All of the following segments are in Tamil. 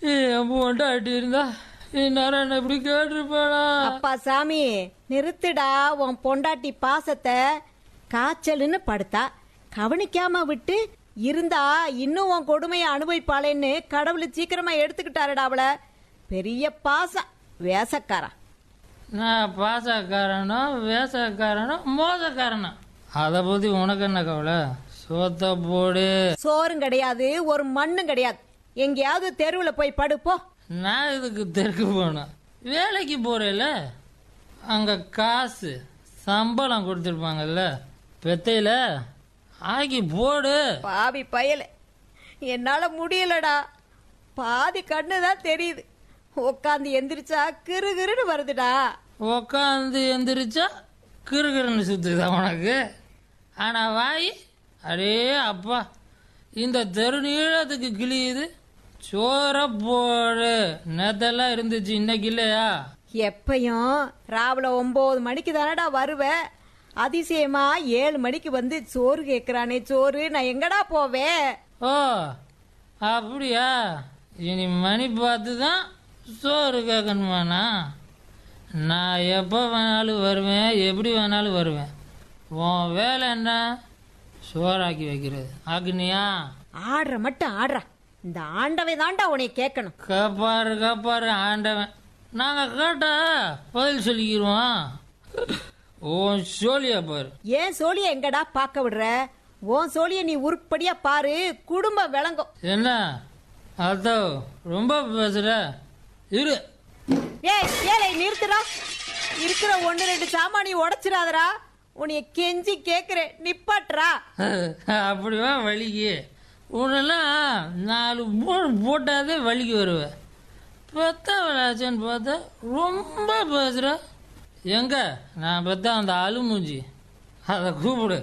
என் பொண்டாட்டி இருந்தா இந்நேரம் என்ன இப்படி கேட்டிருப்பாளா அப்பா சாமி நிறுத்துடா உன் பொண்டாட்டி பாசத்தை காய்ச்சல்னு படுத்தா கவனிக்காம விட்டு இருந்தா இன்னும் உன் கொடுமையை அனுபவிப்பாளேன்னு கடவுள் சீக்கிரமா எடுத்துக்கிட்டாருடா அவள பெரிய பாசம் வேசக்காரா நான் பாசக்காரனோ வேசக்காரனோ மோசக்காரனோ அதை பத்தி உனக்கு என்ன கவலை சோத்த போடு சோறும் கிடையாது ஒரு மண்ணும் கிடையாது எங்கேயாவது தெருவுல போய் படுப்போ நான் இதுக்கு தெற்கு போனேன் வேலைக்கு போறேல அங்க காசு சம்பளம் கொடுத்துருப்பாங்கல்ல பெத்தையில ஆக்கி போடு பாவி பயல என்னால முடியலடா பாதி கண்ணு தான் தெரியுது உட்காந்து எந்திரிச்சா கிறு கிறுன்னு வருதுடா உக்காந்து எந்திரிச்சா கிறுகிறுன்னு சுத்துதா உனக்கு ஆனா வாய் அடே அப்பா இந்த தெரு நீளத்துக்கு கிழியுது சோற போடு நேத்தெல்லாம் இருந்துச்சு இன்னைக்கு இல்லையா எப்பயும் ராவில ஒன்பது மணிக்கு தானடா வருவேன் அதிசயமா ஏழு மணிக்கு வந்து சோறு கேக்குறானே சோறு நான் எங்கடா போவேன் ஓ அப்படியா இனி மணி பார்த்து தான் சோறு கேட்கணுமாண்ணா நான் எப்போ வேணாலும் வருவேன் எப்படி வேணாலும் வருவேன் உன் வேலை என்ன சோறாக்கி வைக்கிறது ஆக்குனியா ஆடுற மட்டும் ஆடுறா இந்த ஆண்டவை தான்டா உன்னை கேட்கணும் காப்பாரு காப்பாரு ஆண்டவன் நாங்கள் கேட்டா பதில் சொல்லிக்கிருவோம் உன் சோழியா பாரு ஏன் சோழிய எங்கடா பார்க்க விடுற உன் சோழிய நீ உருப்படியா பாரு குடும்பம் விளங்கும் என்ன அதோ ரொம்ப பேசுற இரு ஏய் ஏழை நிறுத்துடா இருக்கிற ஒன்னு ரெண்டு சாமானி உடைச்சிடாதடா உன்னைய கெஞ்சி கேக்குறேன் நிப்பாட்றா அப்படிவா வலிக்கு உன்னெல்லாம் நாலு மூணு போட்டாதே வலிக்கு வருவேன் பெத்த விளாச்சேன்னு பார்த்தா ரொம்ப பேசுற எங்க நான் பெத்த அந்த அழுமூஞ்சி அதை கூப்பிடு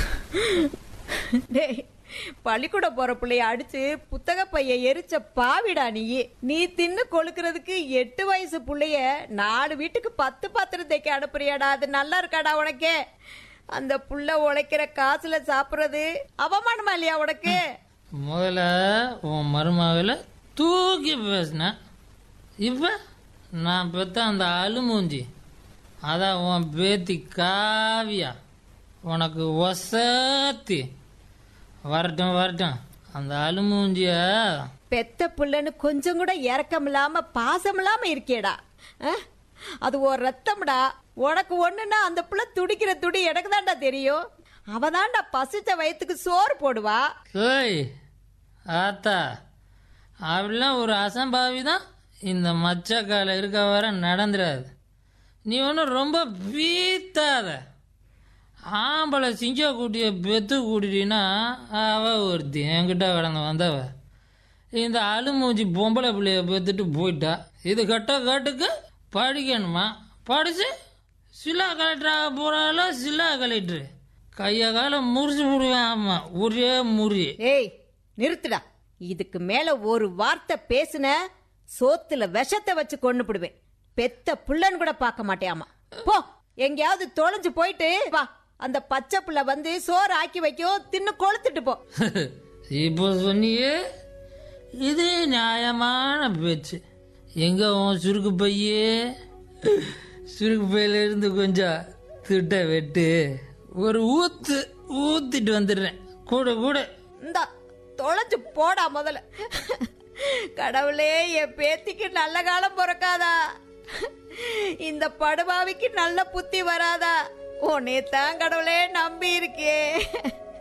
டேய் பள்ளிக்கூட போற பிள்ளைய அடிச்சு புத்தக பைய எரிச்ச பாவிடா நீ நீ தின்னு கொழுக்கிறதுக்கு எட்டு வயசு புள்ளைய நாலு வீட்டுக்கு பத்து பாத்திரம் தைக்க அனுப்புறியாடா அது நல்லா இருக்காடா உனக்கே அந்த புள்ள உழைக்கிற காசுல சாப்பிடுறது அவமானமா இல்லையா உனக்கு முதல்ல உன் மருமகளை தூக்கி பேசினேன் இப்போ நான் பெத்த அந்த அழுமூஞ்சி அதான் உன் பேத்தி காவியா உனக்கு ஒசத்தி வரட்டும் வரட்டும் அந்த அழுமூஞ்சிய பெத்த புள்ளன்னு கொஞ்சம் கூட இறக்கம் இல்லாம பாசம் இல்லாம இருக்கேடா அஹ்? அது ஒரு ரத்தம்டா உனக்கு ஒண்ணுன்னா அந்த புள்ள துடிக்கிற துடி எனக்கு தான்டா தெரியும் அவதான்டா பசிச்ச வயித்துக்கு சோறு போடுவா ஏய் ஆத்தா அப்படிலாம் ஒரு அசம்பாவி தான் இந்த மச்சக்கால இருக்க வர நடந்துடாது நீ ஒன்றும் ரொம்ப பீத்தாத ஆம்பளை சிங்க கூட்டிய பெத்து கூட்டிட்டீன்னா அவ ஒருத்தி என்கிட்ட கடந்து வந்தவ இந்த அழுமூஞ்சி பொம்பளை பிள்ளைய பெத்துட்டு போயிட்டா இது கட்ட கட்டுக்கு படிக்கணுமா படிச்சு சிலா கலெக்டராக போறால சிலா கலெக்டர் கைய கால முறிச்சு விடுவேன் ஆமா ஒரே முறி ஏய் நிறுத்துடா இதுக்கு மேல ஒரு வார்த்தை பேசுன சோத்துல விஷத்தை வச்சு கொண்டு போடுவேன் பெத்த புள்ளன்னு கூட பார்க்க மாட்டேயாமா போ எங்கேயாவது தொலைஞ்சு போயிட்டு வா அந்த பச்சை புள்ள வந்து சோறு ஆக்கி வைக்கும் தின்னு கொளுத்துட்டு போ இப்போ சொன்னியே இது நியாயமான பேச்சு எங்க உன் சுருக்கு பையே சுருக்கு பையில இருந்து கொஞ்சம் திட்ட வெட்டு ஒரு ஊத்து ஊத்திட்டு வந்துடுறேன் கூட கூட இந்தா தொலைஞ்சு போடா முதல்ல கடவுளே என் பேத்திக்கு நல்ல காலம் பிறக்காதா இந்த படுபாவிக்கு நல்ல புத்தி வராதா உன்னை தான் கடவுளே நம்பி இருக்கே